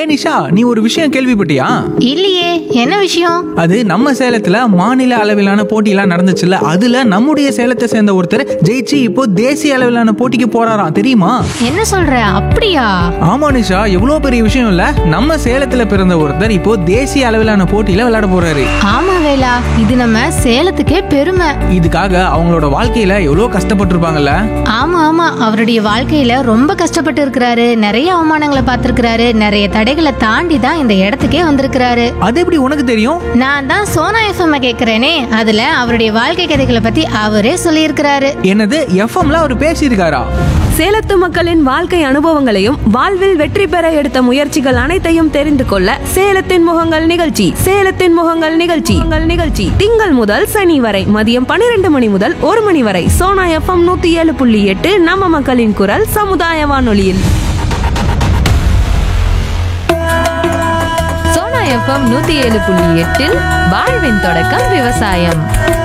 நிஷா நீ ஒரு விஷயம் கேள்விப்பட்டியா இல்லையே என்ன விஷயம் அது நம்ம சேலத்துல மாநில அளவிலான போட்டியெல்லாம் நடந்துச்சுல்ல அதுல நம்முடைய சேலத்தை சேர்ந்த ஒருத்தர் ஜெயிச்சு இப்போ தேசிய அளவிலான போட்டிக்கு போறாராம் தெரியுமா என்ன சொல்ற அப்படியா ஆமா நிஷா எவ்வளவு பெரிய விஷயம் இல்ல நம்ம சேலத்துல பிறந்த ஒருத்தர் இப்போ தேசிய அளவிலான போட்டியில விளையாட போறாரு ஆமா வேலா இது நம்ம சேலத்துக்கே பெருமை இதுக்காக அவங்களோட வாழ்க்கையில எவ்வளவு கஷ்டப்பட்டிருப்பாங்கல்ல ஆமா ஆமா அவருடைய வாழ்க்கையில ரொம்ப கஷ்டப்பட்டு இருக்கிறாரு நிறைய அவமானங்களை பார்த்திருக்கிறாரு நிறைய தடைகளை தாண்டி தான் இந்த இடத்துக்கே வந்திருக்கிறாரு அது எப்படி உனக்கு தெரியும் நான் தான் சோனா எஃப்எம் கேக்குறேனே அதுல அவருடைய வாழ்க்கை கதைகளை பத்தி அவரே சொல்லியிருக்கிறாரு என்னது எஃப்எம்ல அவர் பேசியிருக்காரா சேலத்து மக்களின் வாழ்க்கை அனுபவங்களையும் வாழ்வில் வெற்றி பெற எடுத்த முயற்சிகள் அனைத்தையும் தெரிந்து கொள்ள சேலத்தின் முகங்கள் நிகழ்ச்சி சேலத்தின் முகங்கள் நிகழ்ச்சி உங்கள் நிகழ்ச்சி திங்கள் முதல் சனி வரை மதியம் பன்னிரண்டு மணி முதல் ஒரு மணி வரை சோனா எஃப்எம் நூத்தி ஏழு புள்ளி எட்டு நம்ம மக்களின் குரல் சமுதாய வானொலியில் சோனா எஃப்எம் நூத்தி ஏழு புள்ளி எட்டில் வாழ்வின் தொடக்கம் விவசாயம்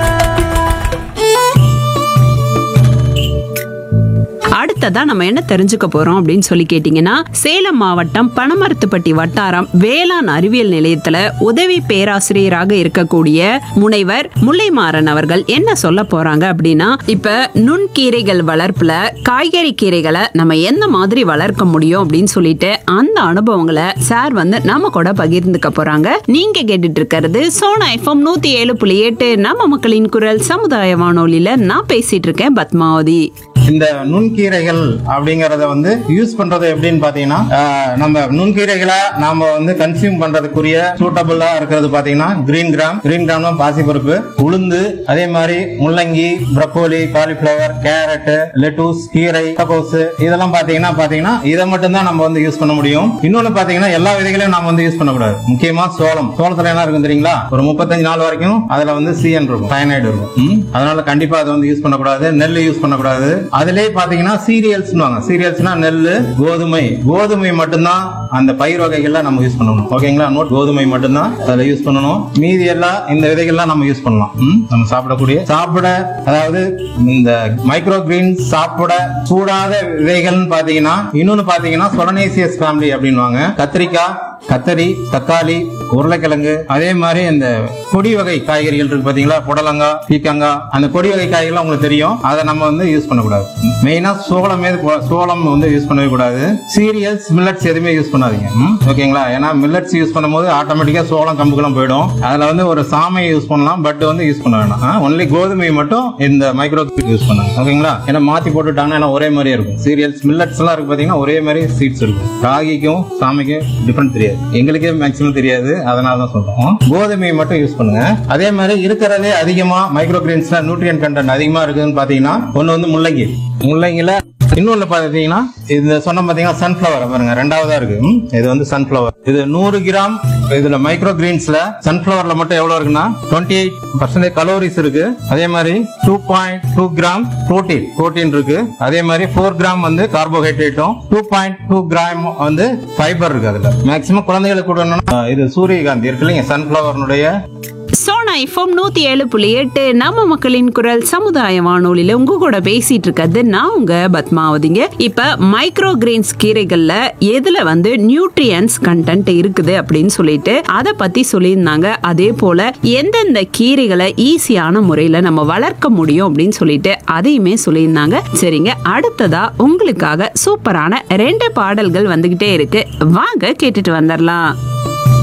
அடுத்ததா நம்ம என்ன தெரிஞ்சுக்க போறோம் அப்படின்னு சொல்லி கேட்டீங்கன்னா சேலம் மாவட்டம் பனமரத்துப்பட்டி வட்டாரம் வேளாண் அறிவியல் நிலையத்துல உதவி பேராசிரியராக இருக்கக்கூடிய முனைவர் முல்லைமாறன் அவர்கள் என்ன சொல்ல போறாங்க அப்படின்னா இப்ப நுண்கீரைகள் வளர்ப்புல காய்கறி கீரைகளை நம்ம எந்த மாதிரி வளர்க்க முடியும் அப்படின்னு சொல்லிட்டு அந்த அனுபவங்களை சார் வந்து நம்ம கூட பகிர்ந்துக்க போறாங்க நீங்க கேட்டுட்டு இருக்கிறது சோனா எஃப்எம் நூத்தி ஏழு புள்ளி எட்டு நம்ம மக்களின் குரல் சமுதாய வானொலியில நான் பேசிட்டு இருக்கேன் பத்மாவதி இந்த நுண்கீரைகள் அப்படிங்கறத வந்து யூஸ் பண்றது எப்படின்னு பாத்தீங்கன்னா ஆஹ், நம்ம நுண்கீரைகளை நாம வந்து கன்சியூம் பண்றதுக்குரிய சூட்டபிளா இருக்கிறது பாத்தீங்கன்னா கிரீன் கிராம் கிரீன் கிராம்னா பாசிப்பருப்பு உளுந்து அதே மாதிரி முள்ளங்கி ப்ரக்கோலி காலிஃபிளவர் கேரட் லெட்டூஸ் கீரை முட்டைக்கோஸ் இதெல்லாம் பாத்தீங்கன்னா பாத்தீங்கன்னா இதை மட்டும் தான் நம்ம வந்து யூஸ் பண்ண முடியும் இன்னொன்னு பாத்தீங்கன்னா எல்லா விதைகளையும் நாம வந்து யூஸ் பண்ணக்கூடாது முக்கியமா சோளம் சோளத்துல என்ன இருக்கும் தெரியுங்களா ஒரு முப்பத்தஞ்சு நாள் வரைக்கும் அதுல வந்து சிஎன் இருக்கும் சயனைடு இருக்கும் ம்? அதனால கண்டிப்பா அதை வந்து யூஸ் பண்ணக்கூடாது நெல் யூஸ் பண்ணக்கூடாது அதுலயே பாத்தீங்கன்னா சீரியல்ஸ் சீரியல்ஸ்னா நெல் கோதுமை கோதுமை மட்டும்தான் அந்த பயிர் வகைகள்ல நம்ம யூஸ் பண்ணணும் ஓகேங்களா நோட் கோதுமை மட்டும்தான் அதுல யூஸ் பண்ணணும் மீதி எல்லாம் இந்த விதைகள்லாம் நம்ம யூஸ் பண்ணலாம் ம்? நம்ம சாப்பிடக்கூடிய சாப்பிட அதாவது இந்த மைக்ரோ கிரீன் சாப்பிட கூடாத விதைகள்னு பாத்தீங்கன்னா இன்னொன்னு பாத்தீங்கன்னா சொலனேசியஸ் ஃபேமிலி அப்படின்வாங்க கத்திரிக்காய் கத்தரி தக்காளி உருளைக்கிழங்கு அதே மாதிரி இந்த கொடி வகை காய்கறிகள் இருக்கு பாத்தீங்களா புடலங்காய் பீக்கங்காய் அந்த கொடி வகை காய்கறிகள் உங்களுக்கு தெரியும் அதை நம்ம வந்து யூஸ் பண்ணக்கூடாது மெயினா சோளமே சோளம் வந்து யூஸ் பண்ணவே கூடாது சீரியல்ஸ் மில்லட்ஸ் எதுவுமே யூஸ் பண்ணாதீங்க ம்? ஓகேங்களா ஏன்னா மில்லட்ஸ் யூஸ் பண்ணும்போது ஆட்டோமேட்டிக்கா சோளம் கம்புக்கெல்லாம் போயிடும் அதுல வந்து ஒரு சாமையை யூஸ் பண்ணலாம் பட் வந்து யூஸ் பண்ண வேணாம் ஒன்லி கோதுமை மட்டும் இந்த மைக்ரோ யூஸ் பண்ணுங்க ஓகேங்களா ஏன்னா மாத்தி போட்டுட்டாங்கன்னா எல்லாம் ஒரே மாதிரியே இருக்கும் சீரியல்ஸ் மில்லட்ஸ் எல்லாம் இருக்கு பாத்தீங்கன்னா ஒரே மாதிரி சீட்ஸ் இருக்கும் ராகிக்கும் சாமைக்கும் டிஃபரெண்ட் தெரியாது எங்களுக்கே மேக்ஸிமம் தெரியாது அதனால தான் சொல்றோம் கோதுமை மட்டும் யூஸ் பண்ணுங்க அதே மாதிரி இருக்கிறதே அதிகமா மைக்ரோ கிரீன்ஸ்ல நியூட்ரியன் கண்டென்ட் அதிகமா இருக்குதுன்னு பாத்தீங்கன்னா ஒன்னு வந்து முள்ளங்கி முள்ளங்கில இன்னொன்னு பாத்தீங்கன்னா இந்த சொன்ன பாத்தீங்கன்னா சன்ஃபிளவர் பாருங்க ரெண்டாவதா இருக்கு ம், இது வந்து சன்ஃபிளவர் இது நூறு கிராம் இதுல மைக்ரோ கிரீன்ஸ்ல சன்ஃபிளவர்ல மட்டும் எவ்வளவு இருக்குன்னா டுவெண்ட்டி எயிட் பர்சன்டேஜ் கலோரிஸ் இருக்கு அதே மாதிரி two point two gram protein protein இருக்கு அதே மாதிரி ஃபோர் கிராம் வந்து கார்போஹைட்ரேட்டும் டூ பாயிண்ட் டூ கிராம் வந்து ஃபைபர் இருக்கு அதுல மேக்சிமம் குழந்தைகளுக்கு கொடுக்கணும்னா இது சூரியகாந்தி இருக்கு இல்லைங்க சன்ஃபிளவர்னுடைய சோனா எஃப்எம் நூத்தி ஏழு புள்ளி எட்டு நம்ம மக்களின் குரல் சமுதாய வானொலியில உங்க கூட பேசிட்டு இருக்கிறது நான் உங்க பத்மாவதிங்க இப்ப மைக்ரோ கிரெயின்ஸ் கீரைகள்ல எதுல வந்து நியூட்ரியன்ஸ் கண்டென்ட் இருக்குது அப்படின்னு சொல்லிட்டு அதை பத்தி சொல்லியிருந்தாங்க அதே போல எந்தெந்த கீரைகளை ஈஸியான முறையில நம்ம வளர்க்க முடியும் அப்படின்னு சொல்லிட்டு அதையுமே சொல்லியிருந்தாங்க சரிங்க அடுத்ததா உங்களுக்காக சூப்பரான ரெண்டு பாடல்கள் வந்துகிட்டே இருக்கு வாங்க கேட்டுட்டு வந்துடலாம்